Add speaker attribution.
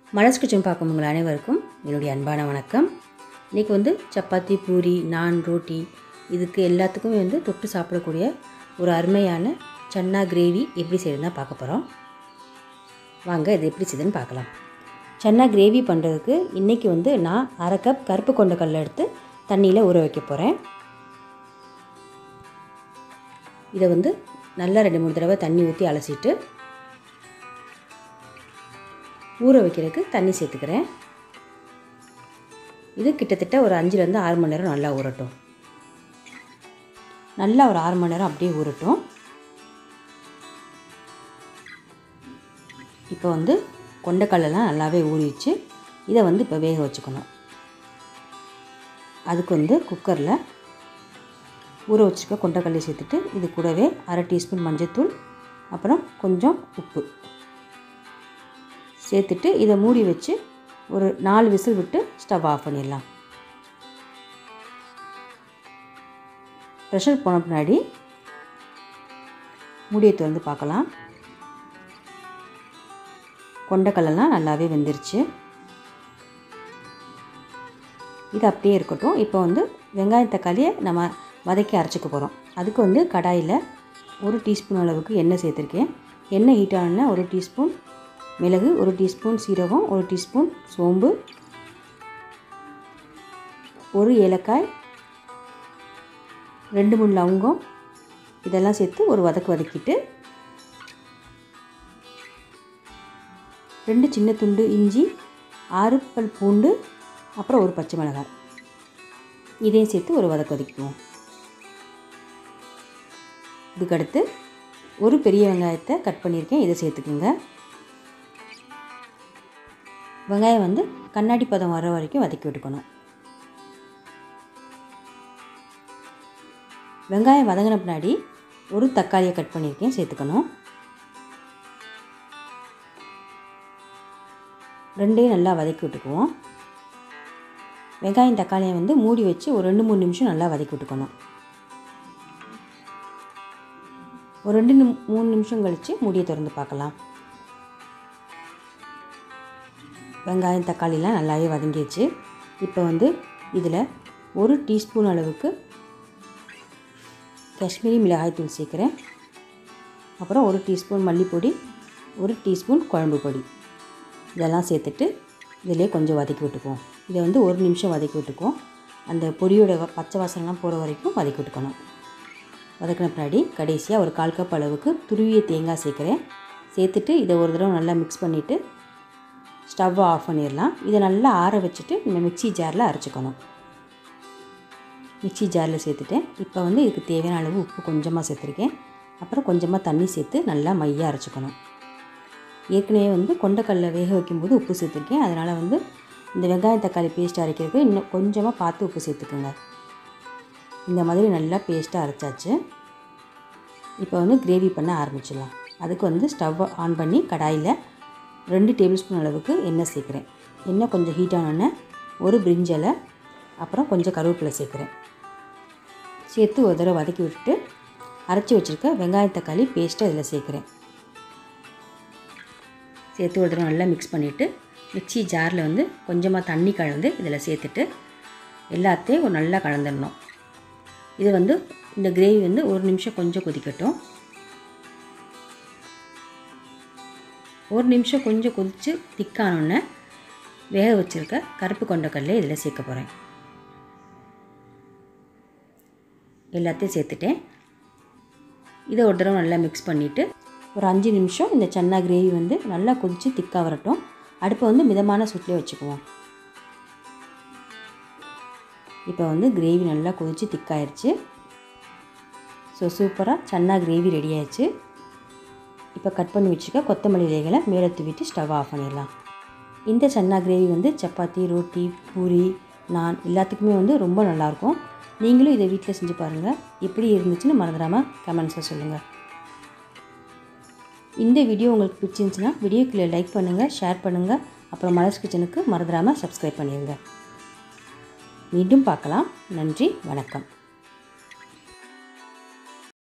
Speaker 1: மனசு கிச்சன் பார்க்கும் உங்கள் அனைவருக்கும் என்னுடைய அன்பான வணக்கம் இன்றைக்கி வந்து சப்பாத்தி பூரி நான் ரோட்டி இதுக்கு எல்லாத்துக்குமே வந்து தொட்டு சாப்பிடக்கூடிய ஒரு அருமையான சன்னா கிரேவி எப்படி செய்யறதுன்னு தான் பார்க்க போகிறோம் வாங்க இது எப்படி செய்யுதுன்னு பார்க்கலாம் சன்னா கிரேவி பண்ணுறதுக்கு இன்றைக்கி வந்து நான் அரை கப் கருப்பு கொண்ட கடலை எடுத்து தண்ணியில் ஊற வைக்க போகிறேன் இதை வந்து நல்லா ரெண்டு மூணு தடவை தண்ணி ஊற்றி அலசிட்டு ஊற வைக்கிறதுக்கு தண்ணி சேர்த்துக்கிறேன் இது கிட்டத்தட்ட ஒரு அஞ்சுலேருந்து ஆறு மணி நேரம் நல்லா ஊறட்டும் நல்லா ஒரு ஆறு மணி நேரம் அப்படியே ஊறட்டும் இப்போ வந்து கொண்டைக்கடலாம் நல்லாவே ஊறிச்சு இதை வந்து இப்போ வேக வச்சுக்கணும் அதுக்கு வந்து குக்கரில் ஊற வச்சுருக்க கொண்டைக்கடலை சேர்த்துட்டு இது கூடவே அரை டீஸ்பூன் மஞ்சள்தூள் அப்புறம் கொஞ்சம் உப்பு சேர்த்துட்டு இதை மூடி வச்சு ஒரு நாலு விசில் விட்டு ஸ்டவ் ஆஃப் பண்ணிடலாம் ப்ரெஷர் போன பின்னாடி மூடியை திறந்து பார்க்கலாம் கொண்டைக்கல்லாம் நல்லாவே வெந்துருச்சு இது அப்படியே இருக்கட்டும் இப்போ வந்து வெங்காயம் தக்காளியை நம்ம வதக்கி அரைச்சிக்க போகிறோம் அதுக்கு வந்து கடாயில் ஒரு டீஸ்பூன் அளவுக்கு எண்ணெய் சேர்த்துருக்கேன் எண்ணெய் ஹீட் ஆனோன்னா ஒரு டீஸ்பூன் மிளகு ஒரு டீஸ்பூன் சீரகம் ஒரு டீஸ்பூன் சோம்பு ஒரு ஏலக்காய் ரெண்டு மூணு லவங்கம் இதெல்லாம் சேர்த்து ஒரு வதக்கு வதக்கிட்டு ரெண்டு சின்ன துண்டு இஞ்சி ஆறு பல் பூண்டு அப்புறம் ஒரு பச்சை மிளகாய் இதையும் சேர்த்து ஒரு வதக்கு வதக்குவோம் இதுக்கடுத்து ஒரு பெரிய வெங்காயத்தை கட் பண்ணியிருக்கேன் இதை சேர்த்துக்குங்க வெங்காயம் வந்து கண்ணாடி பதம் வர வரைக்கும் வதக்கி விட்டுக்கணும் வெங்காயம் வதங்கின பின்னாடி ஒரு தக்காளியை கட் பண்ணியிருக்கேன் சேர்த்துக்கணும் ரெண்டையும் நல்லா வதக்கி விட்டுக்குவோம் வெங்காயம் தக்காளியை வந்து மூடி வச்சு ஒரு ரெண்டு மூணு நிமிஷம் நல்லா வதக்கி விட்டுக்கணும் ஒரு ரெண்டு நிம் மூணு நிமிஷம் கழித்து மூடியை திறந்து பார்க்கலாம் வெங்காயம் தக்காளிலாம் நல்லாவே வதங்கிடுச்சு இப்போ வந்து இதில் ஒரு டீஸ்பூன் அளவுக்கு காஷ்மீரி மிளகாய்த்தூள் சேர்க்குறேன் அப்புறம் ஒரு டீஸ்பூன் மல்லிப்பொடி ஒரு டீஸ்பூன் குழம்பு பொடி இதெல்லாம் சேர்த்துட்டு இதிலே கொஞ்சம் வதக்கி விட்டுக்குவோம் இதை வந்து ஒரு நிமிஷம் வதக்கி விட்டுக்குவோம் அந்த பொடியோட பச்சை வாசனைலாம் போகிற வரைக்கும் வதக்கி விட்டுக்கணும் வதக்கின பின்னாடி கடைசியாக ஒரு கால் கப் அளவுக்கு துருவிய தேங்காய் சேர்க்குறேன் சேர்த்துட்டு இதை ஒரு தடவை நல்லா மிக்ஸ் பண்ணிவிட்டு ஸ்டவ்வை ஆஃப் பண்ணிடலாம் இதை நல்லா ஆற வச்சுட்டு இந்த மிக்சி ஜாரில் அரைச்சிக்கணும் மிக்சி ஜாரில் சேர்த்துட்டேன் இப்போ வந்து இதுக்கு தேவையான அளவு உப்பு கொஞ்சமாக சேர்த்துருக்கேன் அப்புறம் கொஞ்சமாக தண்ணி சேர்த்து நல்லா மையாக அரைச்சிக்கணும் ஏற்கனவே வந்து கொண்டைக்கல்ல வேக வைக்கும்போது உப்பு சேர்த்துருக்கேன் அதனால் வந்து இந்த வெங்காயம் தக்காளி பேஸ்ட் அரைக்கிறதுக்கு இன்னும் கொஞ்சமாக பார்த்து உப்பு சேர்த்துக்குங்க இந்த மாதிரி நல்லா பேஸ்ட்டாக அரைச்சாச்சு இப்போ வந்து கிரேவி பண்ண ஆரம்பிச்சிடலாம் அதுக்கு வந்து ஸ்டவ் ஆன் பண்ணி கடாயில் ரெண்டு டேபிள் ஸ்பூன் அளவுக்கு எண்ணெய் சேர்க்குறேன் எண்ணெய் கொஞ்சம் ஹீட் ஆனோடனே ஒரு பிரிஞ்சலை அப்புறம் கொஞ்சம் கருவேப்பிலை சேர்க்குறேன் சேர்த்து ஒரு தடவை வதக்கி விட்டுட்டு அரைச்சி வச்சுருக்க வெங்காய தக்காளி பேஸ்ட்டை இதில் சேர்க்குறேன் சேர்த்து ஒரு தடவை நல்லா மிக்ஸ் பண்ணிவிட்டு மிக்சி ஜாரில் வந்து கொஞ்சமாக தண்ணி கலந்து இதில் சேர்த்துட்டு எல்லாத்தையும் ஒரு நல்லா கலந்துடணும் இது வந்து இந்த கிரேவி வந்து ஒரு நிமிஷம் கொஞ்சம் கொதிக்கட்டும் ஒரு நிமிஷம் கொஞ்சம் கொதித்து திக்கானோடனே வேக வச்சுருக்க கருப்பு கொண்டக்கல்ல இதில் சேர்க்க போகிறேன் எல்லாத்தையும் சேர்த்துட்டேன் இதை ஒரு தடவை நல்லா மிக்ஸ் பண்ணிவிட்டு ஒரு அஞ்சு நிமிஷம் இந்த சன்னா கிரேவி வந்து நல்லா கொதித்து திக்காக வரட்டும் அடுப்பை வந்து மிதமான சூட்லேயே வச்சுக்குவோம் இப்போ வந்து கிரேவி நல்லா கொதித்து திக்காயிருச்சு ஸோ சூப்பராக சன்னா கிரேவி ரெடி ஆயிடுச்சு இப்போ கட் பண்ணி வச்சுக்க கொத்தமல்லி இலைகளை மேலே தூவிட்டு ஸ்டவ் ஆஃப் பண்ணிடலாம் இந்த சன்னா கிரேவி வந்து சப்பாத்தி ரோட்டி பூரி நான் எல்லாத்துக்குமே வந்து ரொம்ப நல்லாயிருக்கும் நீங்களும் இதை வீட்டில் செஞ்சு பாருங்கள் எப்படி இருந்துச்சுன்னு மறந்துடாமல் கமெண்ட்ஸில் சொல்லுங்கள் இந்த வீடியோ உங்களுக்கு பிடிச்சிருந்துச்சுன்னா வீடியோக்குள்ளே லைக் பண்ணுங்கள் ஷேர் பண்ணுங்கள் அப்புறம் மலர்ஸ் கிச்சனுக்கு மறந்துடாமல் சப்ஸ்கிரைப் பண்ணிடுங்க மீண்டும் பார்க்கலாம் நன்றி வணக்கம்